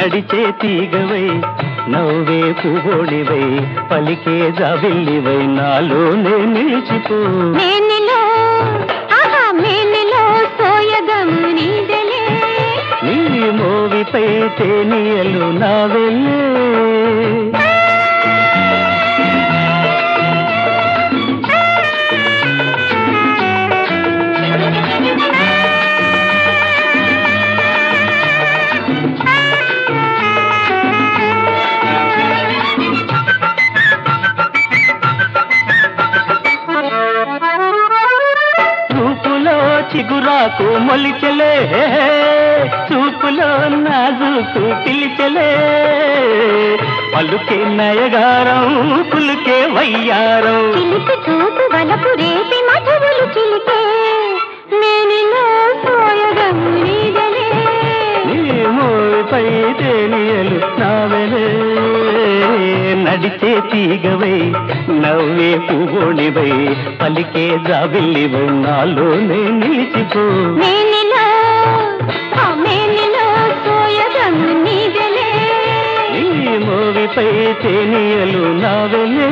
నడిచే తీగవై నవ్వే పువ్వోడివై పలికే జాబిల్లివై నాలోనే నిలిచిపో మేనిలో ఆహా మేనిలో సోయగము నీదలే నీ మోవిపై తేనియలు నా వెళ్ళే చూపులో చిగురాకు మొలిచలే చూపులో నాజుకు పిలిచలే పలుకే నయగారం పులుకే వయ్యారం చిలిపి చూపు వలపు రేపి మధువులు చిలికే మేనిలో సోయగము నీదలే నీ మోపై తేనియలు నావెలే నడిచే తీగవై నవ్వే పువ్వునివై పలికే జాబిల్లివై నాలోనే నిలిచిపో మేనిలో ఆ మేనిలో సోయగము నీదలే నీ మోవిపై తేనియలు నావెలే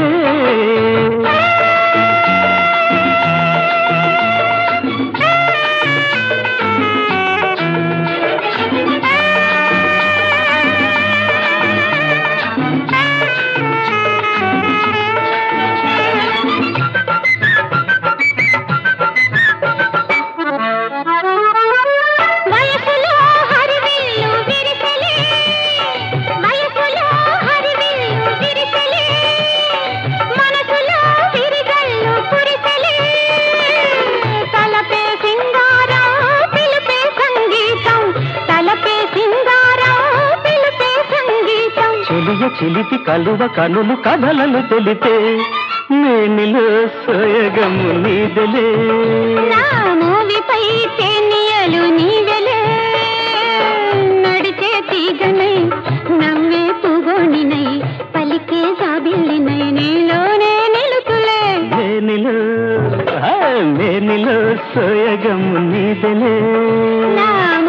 వయసులో హరివిల్లు విరిసెలే వయసులో హరివిల్లు విరిసెలే మనసులో విరిగల్లు కురిసెలే తలపే సింగారం పిలిపే సంగీతం తలపే సింగారం పిలిపే సంగీతం చెలియ చిలిపి కలువ కనులు కథలను తెలిపే నేనిలో సోయగము నీదలే నా మూవిపై తేనియలు నీవెలే నడిచే తీగనై నవ్వే పుగోణినై పలికే జాబిల్లినై నీలోనే నిలుతులే నేనిలో ఆ, నేనిలో సోయగము నీదలే నా